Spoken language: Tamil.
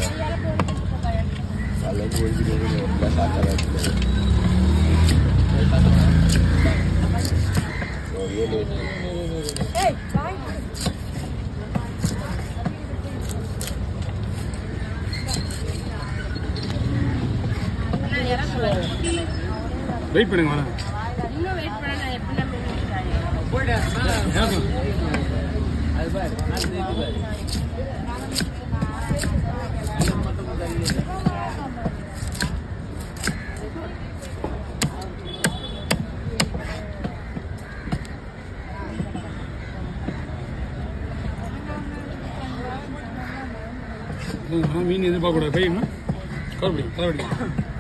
காலையில் ஒழிஞ்சிட்டு எல்லாம் சாப்பிட்டா ஒரே லேட் வெயிட் பண்ணுங்க வரேன் இன்னும் வெயிட் பண்ண நான் எப்படின்னா மீன் எதிர்பார்க்க கூடாது பையன் கவலைப்படி கவலைப்படி